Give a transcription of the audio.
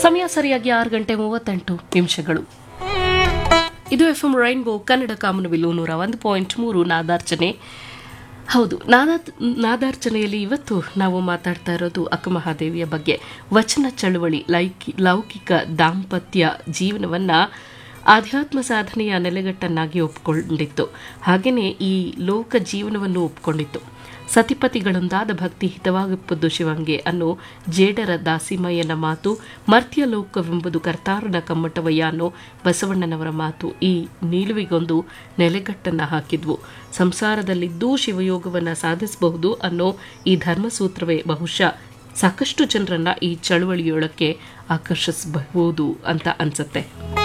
ಸಮಯ ಸರಿಯಾಗಿ ಆರು ಗಂಟೆ ಮೂವತ್ತೆಂಟು ನಿಮಿಷಗಳು ಇದು ಎಫ್ ಎಂ ರೈನ್ಬೋ ಕನ್ನಡ ಕಾಮನಬಿಲ್ಲು ನೂರ ಒಂದು ಪಾಯಿಂಟ್ ಮೂರು ನಾದಾರ್ಚನೆ ಹೌದು ನಾದ ನಾದಾರ್ಚನೆಯಲ್ಲಿ ಇವತ್ತು ನಾವು ಮಾತಾಡ್ತಾ ಇರೋದು ಅಕ್ಕಮಹಾದೇವಿಯ ಬಗ್ಗೆ ವಚನ ಚಳುವಳಿ ಲೈಕಿ ಲೌಕಿಕ ದಾಂಪತ್ಯ ಜೀವನವನ್ನ ಆಧ್ಯಾತ್ಮ ಸಾಧನೆಯ ನೆಲೆಗಟ್ಟನ್ನಾಗಿ ಒಪ್ಕೊಂಡಿತ್ತು ಹಾಗೆಯೇ ಈ ಲೋಕ ಜೀವನವನ್ನು ಒಪ್ಕೊಂಡಿತ್ತು ಸತಿಪತಿಗಳೊಂದಾದ ಭಕ್ತಿ ಹಿತವಾಗಿಪ್ಪದ್ದು ಶಿವಂಗೆ ಅನ್ನೋ ಜೇಡರ ದಾಸಿಮಯ್ಯನ ಮಾತು ಮರ್ತ್ಯ ಲೋಕವೆಂಬುದು ಕರ್ತಾರನ ಕಮ್ಮಟವಯ್ಯ ಅನ್ನೋ ಬಸವಣ್ಣನವರ ಮಾತು ಈ ನಿಲುವಿಗೊಂದು ನೆಲೆಗಟ್ಟನ್ನ ಹಾಕಿದ್ವು ಸಂಸಾರದಲ್ಲಿದ್ದೂ ಶಿವಯೋಗವನ್ನ ಸಾಧಿಸಬಹುದು ಅನ್ನೋ ಈ ಧರ್ಮಸೂತ್ರವೇ ಬಹುಶಃ ಸಾಕಷ್ಟು ಜನರನ್ನ ಈ ಚಳುವಳಿಯೊಳಕ್ಕೆ ಆಕರ್ಷಿಸಬಹುದು ಅಂತ ಅನ್ಸುತ್ತೆ